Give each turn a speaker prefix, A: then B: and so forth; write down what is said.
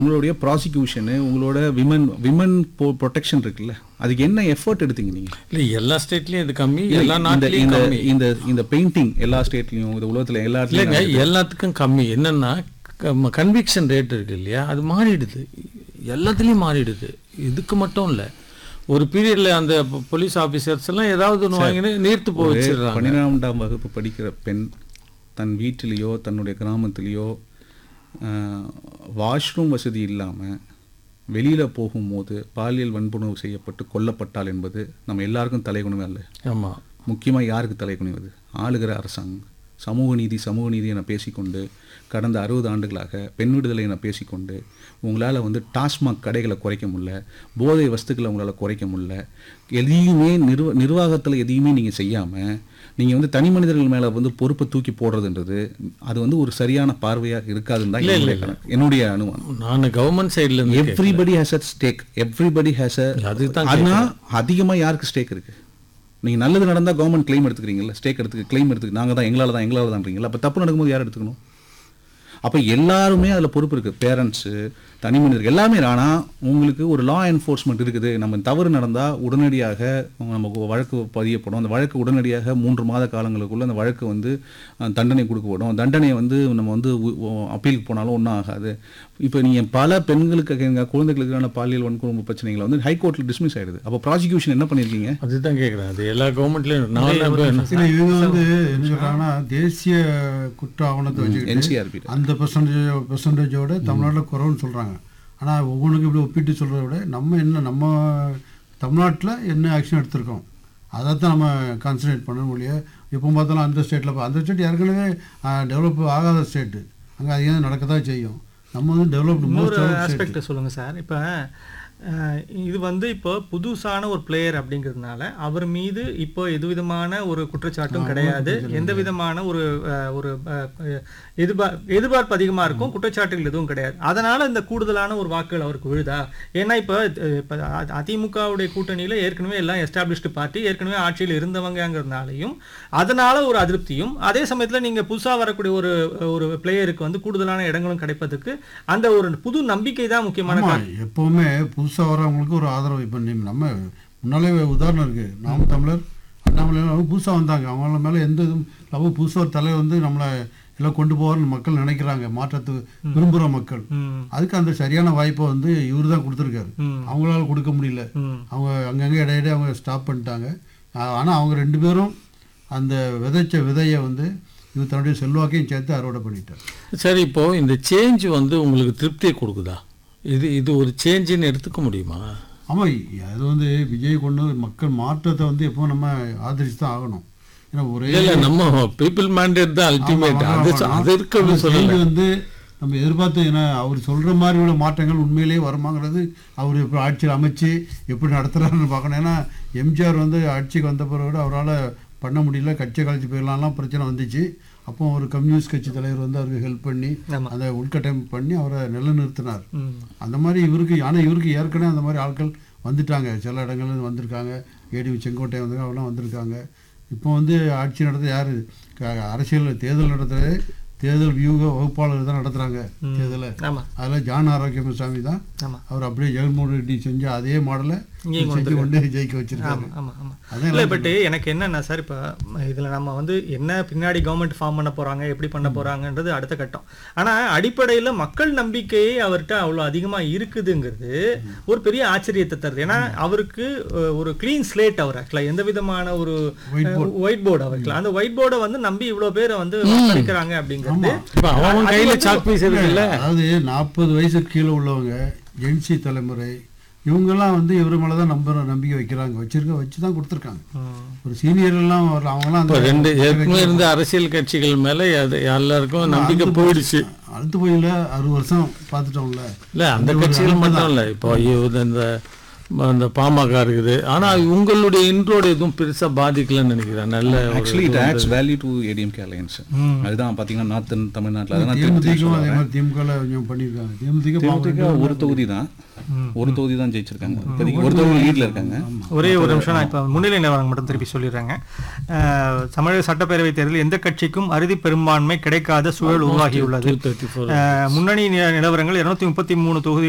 A: உங்களுடைய ப்ராசிக்யூஷனு உங்களோட women women protection இருக்குல்ல அதுக்கு என்ன எஃபர்ட் எடுத்தீங்க நீங்க
B: இல்லை எல்லா ஸ்டேட்லயும் இது கம்மி
A: இல்ல,
B: எல்லா
A: இந்த
B: நாட்டிலையும்
A: இந்த
B: கம்மி
A: இந்த இந்த பெயிண்டிங் எல்லா ஸ்டேட்லயும் இந்த உலகத்துல எல்லா
B: இல்லைங்க
A: இடத்துலயும்
B: எல்லாத்துக்கும் கம்மி என்னன்னா கன்விக்ஷன் ரேட் இருக்கு இல்லையா அது மாறிடுது எல்லாத்துலேயும் மாறிடுது இதுக்கு மட்டும் இல்லை ஒரு பீரியட்ல அந்த போலீஸ் ஆஃபீஸர்ஸ் எல்லாம் ஏதாவது ஒன்று வாங்கினு நீர்த்து போய் வச்சிடுறாங்க
A: பன்னிரெண்டாம் வகுப்பு படிக்கிற பெண் தன் வீட்டிலேயோ தன்னுடைய கிராமத்திலேயோ வாஷ்ரூம் வசதி இல்லாமல் வெளியில் போகும்போது பாலியல் வன்புணர்வு செய்யப்பட்டு கொல்லப்பட்டால் என்பது நம்ம எல்லாருக்கும் தலைகுணமே அல்ல
B: ஆமா
A: முக்கியமாக யாருக்கு தலைகுனிவது ஆளுகிற அரசாங்கம் சமூக நீதி சமூக நீதி என பேசிக்கொண்டு கடந்த அறுபது ஆண்டுகளாக பெண் விடுதலை என பேசிக்கொண்டு உங்களால் வந்து டாஸ்மாக் கடைகளை குறைக்க முடியல போதை வஸ்துக்களை உங்களால் குறைக்க முடியல எதையுமே நிர்வ நிர்வாகத்தில் எதையுமே நீங்கள் செய்யாமல் நீங்கள் வந்து தனி மனிதர்கள் மேலே வந்து பொறுப்பை தூக்கி போடுறதுன்றது அது வந்து ஒரு சரியான பார்வையாக இருக்காதுன்னு தான் என்னுடைய கணக்கு. என்னுடைய அனுமானம்
B: நான் கவர்மெண்ட் சைடுல இருந்து
A: everybody has a stake everybody has a
B: அதுதான்
A: ஆனால் அதிகமாக யாருக்கு ஸ்டேக் இருக்கு நீங்க நல்லது நடந்தா கவர்மெண்ட் claim எடுத்துக்கிறீங்கல்ல ஸ்டேக் எடுத்துக்க claim எடுத்துக்க நாங்க தான் எங்களால தான் எங்களால தான்றீங்களா அப்ப தப்பு நடக்கும்போது யார் எடுத்துக்கணும் அப்ப எல்லாருமே அதுல பொறுப்பு இருக்கு பேரண்ட்ஸு தனி மனிதர்கள் எல்லாமே ஆனா உங்களுக்கு ஒரு லா என்ஃபோர்ஸ்மெண்ட் இருக்குது நம்ம தவறு நடந்தா உடனடியாக நமக்கு வழக்கு பதியப்படும் அந்த வழக்கு உடனடியாக மூன்று மாத காலங்களுக்குள்ள அந்த வழக்கு வந்து அஹ், தண்டனை கொடுக்கப்படும் தண்டனையை வந்து நம்ம வந்து அப்பீலுக்கு போனாலும் ஒன்றும் ஆகாது இப்போ நீங்கள் பல பெண்களுக்கு எங்க குழந்தைகளுக்கான பாலியல் வன்கொடுமை பிரச்சனைகளை வந்து ஹைகோர்ட்டில் டிஸ்மிஸ் ஆயிடுது அப்போ ப்ராசிக்யூஷன் என்ன பண்ணியிருக்கீங்க
B: அதுதான் கேட்குறேன் அது எல்லா கவர்மெண்ட்லயும் நான்
C: இல்ல இவங்க வந்து என்ன சொல்றாங்கன்னா தேசிய குற்ற ஆவணத்தை வச்சுக்கிட்டு
A: என்சிஆர்பி
C: அந்த பெர்சன்டேஜ் பெர்சன்டேஜோட தமிழ்நாட்டில் குறைவுன்னு சொல்றாங்க ஆனா ஒவ்வொன்றுக்கும் இப்படி ஒப்பிட்டு சொல்றதை விட நம்ம என்ன நம்ம தமிழ்நாட்டில் என்ன ஆக்ஷன் எடுத்திருக்கோம் அதை தான் நம்ம கான்சன்ட்ரேட் பண்ணணும் ஒழிய எப்போ பார்த்தாலும் அந்த ஸ்டேட்டில் அந்த ஸ்டேட் ஏற்கனவே டெவலப் ஆகாத ஸ்டேட்டு அங்கே அதிகம் நடக்க தான் செய்யும் நம்ம வந்து டெவலப்டு
D: இன்னொரு
C: மோஸ்ட் டெவலப் ஸ்டேட்
D: ஆஸ்பெக்ட் சொல்லுங்க சார் இப்போ அஹ், இது வந்து இப்போ புதுசான ஒரு பிளேயர் அப்படிங்கிறதுனால அவர் மீது இப்போ எது விதமான ஒரு குற்றச்சாட்டும் கிடையாது எந்த விதமான ஒரு அஹ், ஒரு அஹ், எதிர்பார் எதிர்பார்ப்பு அதிகமா இருக்கும் குற்றச்சாட்டுகள் எதுவும் கிடையாது அதனால இந்த கூடுதலான ஒரு வாக்குகள் அவருக்கு விழுதா ஏன்னா இப்போ அஹ், இப்போ அ- அதிமுகவுடைய கூட்டணியில ஏற்கனவே எல்லாம் எஸ்டாப்ளிஷ்டு பார்ட்டி ஏற்கனவே ஆட்சியில் இருந்தவங்கங்கிறதுனாலையும் அதனால ஒரு அதிருப்தியும் அதே சமயத்துல நீங்க புதுசா வரக்கூடிய ஒரு ஒரு பிளேயருக்கு வந்து கூடுதலான இடங்களும் கிடைப்பதற்கு அந்த ஒரு புது நம்பிக்கை தான் முக்கியமான
C: ஆமா
D: காரணம்.
C: எப்பவுமே புதுசா வர்றவங்களுக்கு ஒரு ஆதரவு இப்போ நீ நம்ம முன்னாலே உதாரணம் இருக்கு நாம் தமிழர் அண்ணாமலை அவங்க புதுசா வந்தாங்க அவங்கள மேல எந்த இதுவும் லவ் புதுசா ஒரு தலைவர் வந்து நம்மளை எல்லாம் கொண்டு போவார்னு மக்கள் நினைக்கிறாங்க மாற்றத்து விரும்புகிற மக்கள்
D: ம்,
C: அதுக்கு அந்த சரியான வாய்ப்பை வந்து இவர் தான் கொடுத்துருக்காரு
D: ம்,
C: அவங்களால கொடுக்க முடியல
D: ம்.
C: அவங்க அங்கங்கே இடையிடையே அவங்க ஸ்டாப் பண்ணிட்டாங்க ஆ- ஆனா அவங்க ரெண்டு பேரும் அந்த விதைச்ச விதையை வந்து இவர் தன்னுடைய செல்வாக்கையும் சேர்த்து அறுவடை பண்ணிட்டார்
B: சரி இப்போ இந்த சேஞ்ச் வந்து உங்களுக்கு திருப்தியை கொடுக்குதா இது இது ஒரு சேஞ்சுன்னு எடுத்துக்க முடியுமா
C: ஆமா அது வந்து விஜய் கொண்டு வந்து மக்கள் மாற்றத்தை வந்து எப்போ நம்ம ஆதரிச்சு தான் ஆகணும் ஏன்னா ஒரே
B: இல்ல இல்ல நம்ம பீப்புள் மேண்டேட் தான் அல்டிமேட்
C: ஆமா,
B: அது
C: ஆமா,
B: அது இருக்கு
C: அந்த
B: அப்படின்னு சொல்லல
C: change வந்து நம்ம எதிர்பார்த்து ஏன்னா அவர் சொல்ற மாதிரி உள்ள மாற்றங்கள் உண்மையிலேயே வருமாங்கிறது அவர் இப்போ ஆட்சியில் அமைச்சு எப்படி நடத்துறாருன்னு பார்க்கணும் ஏன்னா எம்ஜிஆர் வந்து ஆட்சிக்கு வந்த பிறகு அவரால் பண்ண முடியல கட்சி கழிச்சு போயிடலாம்லாம் பிரச்சனை வந்துச்சு அப்போ ஒரு கம்யூனிஸ்ட் கட்சி தலைவர் வந்து அவருக்கு ஹெல்ப் பண்ணி
D: ஆமா.
C: அதை உள்கட்டமைப்பு பண்ணி அவரை நிலைநிறுத்தினார்
D: ம்.
C: அந்த மாதிரி இவருக்கு ஆனால் இவருக்கு ஏற்கனவே அந்த மாதிரி ஆட்கள் வந்துட்டாங்க சில இடங்கள்ல இருந்து வந்திருக்காங்க ஏடி செங்கோட்டை வந்து அவெல்லாம் வந்திருக்காங்க இப்போ வந்து ஆட்சி நடத்த யார் அரசியல் தேர்தல் நடத்துறது தேர்தல் வியூக வகுப்பாளர் தான் நடத்துகிறாங்க தேர்தலை
D: ஆமா
C: அதில் ஜான் ஆரோக்கியமசாமி தான்
D: ஆமா
C: அவர் அப்படியே ஜெகன்மோகன் ரெட்டி செஞ்ச அதே மாடலை
D: இங்கேயும்
C: செஞ்சு கொண்டு ஜெயிக்க வச்சிருக்காரு
D: ஆமா ஆமா ஆமா
C: அதான்
D: இல்லை பட் எனக்கு என்னன்னா சார் இப்போ இதில் நம்ம வந்து என்ன பின்னாடி கவர்மெண்ட் ஃபார்ம் பண்ண போறாங்க எப்படி பண்ண போறாங்கன்றது அடுத்த கட்டம் ஆனா அடிப்படையில் மக்கள் நம்பிக்கையே அவர்கிட்ட அவ்வளோ அதிகமா இருக்குதுங்கிறது ஒரு பெரிய ஆச்சரியத்தை தருது ஏன்னா அவருக்கு அஹ், ஒரு க்ளீன் ஸ்லேட் அவர் ஆக்சுவலாக எந்த விதமான ஒரு ஒயிட் போர்டு அவருக்கு அந்த ஒயிட் போர்டை வந்து நம்பி இவ்வளோ பேரை வந்து வாக்களிக்கிறாங்க அப்படிங்கிறது
B: இப்ப அவன் கையில சாக் பீஸ் இருக்குல்ல
C: அதாவது நாற்பது வயசுக்கு கீழே உள்ளவங்க ஜென்சி தலைமுறை இவங்கெல்லாம் வந்து இவர் மேலே தான் நம்புற நம்பிக்கை வைக்கிறாங்க வச்சிருக்க வச்சு தான் கொடுத்துருக்காங்க
D: ம்.
C: ஒரு சீனியர் எல்லாம் வரல அவங்கெல்லாம்
B: இப்போ
C: அந்த
B: ரெண்டு ஏற்கனவே இருந்த அரசியல் கட்சிகள் மேல அது எல்லாருக்கும் நம்பிக்கை போயிடுச்சு
C: அழுத்து போயில அறுபது வருஷம் பார்த்துட்டோம்ல
B: இல்ல அந்த கட்சிகள் மட்டும் இல்ல இப்போ ஐயோ, இது இந்த அந்த பாமக இருக்குது ஆனா உங்களுடைய இன்றோட எதுவும் பெருசா பாதிக்கலன்னு நினைக்கிறேன் நல்ல ஒரு
A: actually it adds value to ADMK alliance அதுதான் பார்த்தீங்கன்னா நார்த்தன் தமிழ்நாட்டில் அதெல்லாம் திருப்பி
C: தேமுதிகவும் அதே மாதிரி திமுக கொஞ்சம் பண்ணியிருக்காங்க தேமுதிக
A: தேமுதிக ஒரு தொகுதி தான் ஒரு தொகுதி தான் ஜெயிச்சிருக்காங்க இப்போதைக்கு ஒரு தொகுதி லீட்ல இருக்காங்க
D: ஒரே ஒரு நிமிஷம் நான் இப்போ முன்னிலை நிலவரம் மட்டும் திருப்பி சொல்லிடுறேங்க அஹ், தமிழக சட்டப்பேரவைத் தேர்தலில் எந்த கட்சிக்கும் அறுதி பெரும்பான்மை கிடைக்காத சூழல் உருவாகியுள்ளது
B: டூ தேர்ட்டி ஃபோர்
D: அஹ், முன்னணி நி- நிலவரங்கள் இருநூத்தி முப்பத்தி மூணு தொகுதி